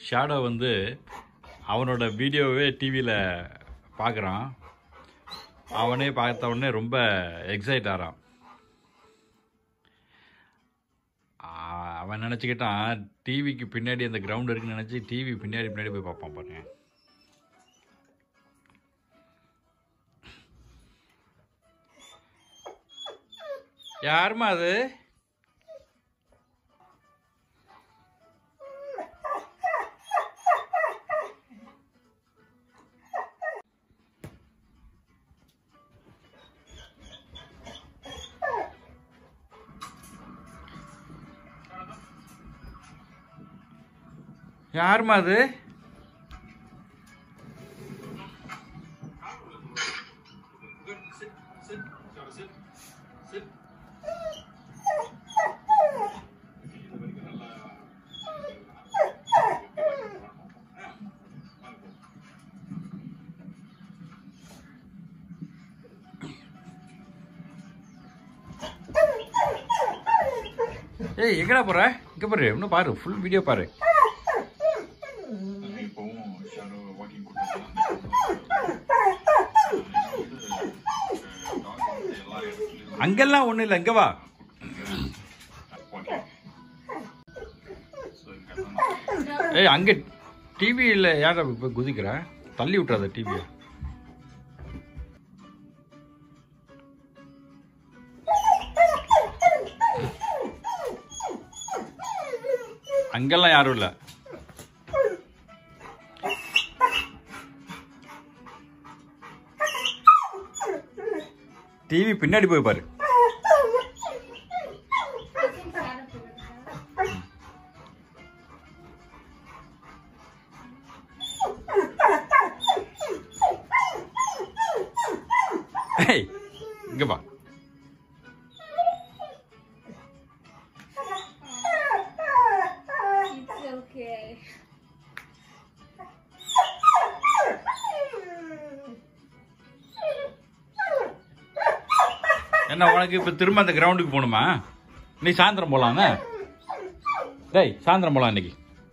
Shadow வந்து அவனோட வீடியோவே டிவியில் பார்க்குறான் அவனே பார்த்த உடனே ரொம்ப எக்ஸைட் ஆகிறான் ஆ- அவன் நினச்சிக்கிட்டான் டிவிக்கு பின்னாடி அந்த கிரவுண்ட் இருக்குன்னு நினச்சி டிவி பின்னாடி பின்னாடி போய் பார்ப்பான் பாருங்க யாரும்மா அது யாரும்மா அது ஏய் எங்கடா போற இங்க பாரு இன்னும் பாரு ஃபுல் வீடியோ பாரு இப்போவும் ஷாடோ வாக்கிங் கூட்டிட்டு எல்லா இடத்துலையும் அங்கெல்லாம் ஒண்ணும் இல்லை இங்க வா வாக்கிங் ஸோ இங்கே ஏய் அங்க டிவியில் யாரா போய் குதிக்கிற தள்ளி விட்டுறாத டிவியை அங்கெல்லாம் யாரும் இல்லை டிவி பின்னாடி போய் பாரு ஏய் இங்க வா It's okay. என்ன உனக்கு இப்ப திரும்ப அந்த கிரவுண்டுக்கு போகணுமா நீ சாயந்தரம் போலாங்க டேய் சாயந்தரம் போலாம் இன்னைக்கு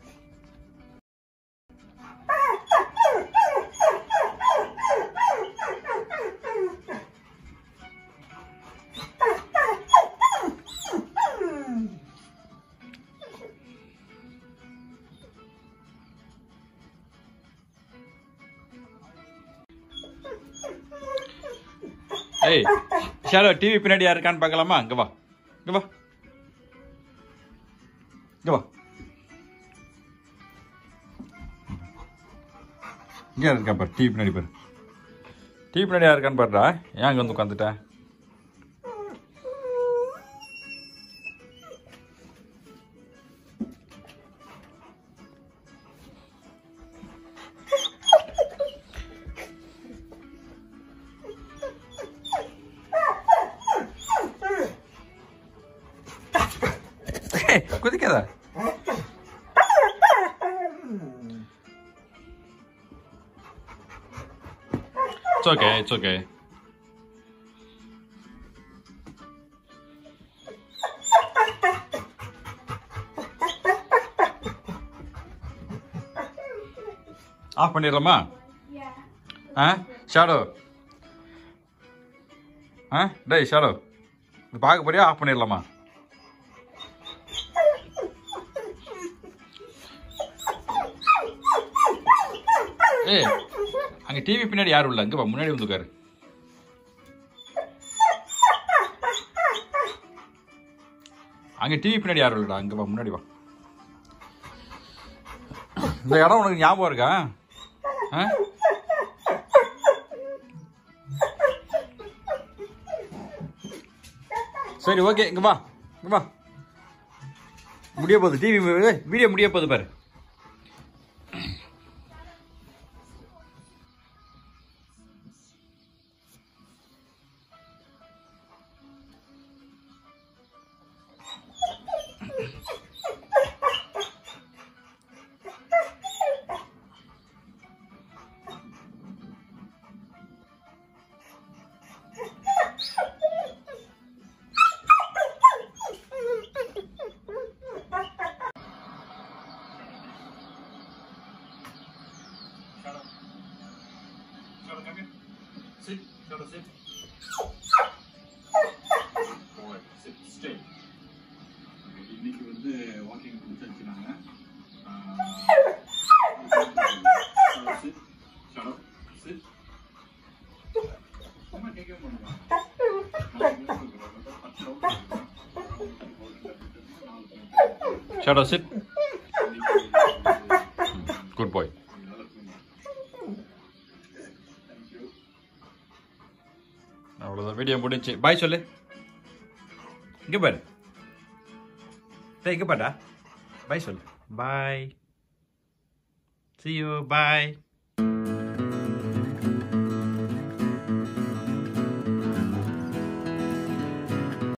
ஏய் ஷாலோ டிவி பின்னாடி யார் இருக்கான்னு பார்க்கலாமா இங்க வா இங்க வா இங்க வா இங்க யார் இருக்கா பாரு டிவி பின்னாடி பாரு டிவி பின்னாடி யார் இருக்கான்னு பாருடா ஏன் அங்க வந்து உட்காந்துட்ட ஏய், குதிக்காத It's okay, it's okay. Off பண்ணிடலாமா Yeah. ஆ ஷாடோ ஆ டேய் ஷாடோ இது பார்க்க போறியா ஆஃப் பண்ணிடலாமா ஏய் அங்க டிவி பின்னாடி யாரும் இல்ல இங்க வா முன்னாடி வந்து உட்காரு அங்க டிவி பின்னாடி யாரும் இல்லடா அங்க வா முன்னாடி வா இந்த இடம் உனக்கு ஞாபகம் இருக்கா ஆ? சரி ஓகே இங்க வா இங்க வா முடிய போகுது டிவி வீடியோ முடிய போகுது பாரு come here. Sit. Shadow, sit. Boy, sit. Stay. Okay, இன்னைக்கு வந்து வாக்கிங் கொடுத்துருச்சுனாங்க Shadow, sit. Shadow, sit. அம்மா கேட்க மாட்டேங்க ஷாடோ சிட் குட் பாய் அவ்வளோதான் வீடியோ முடிஞ்சு பாய் சொல்லு இங்கே பாரு டேய் இங்கே பாடா பாய் சொல்லு பாய் see you bye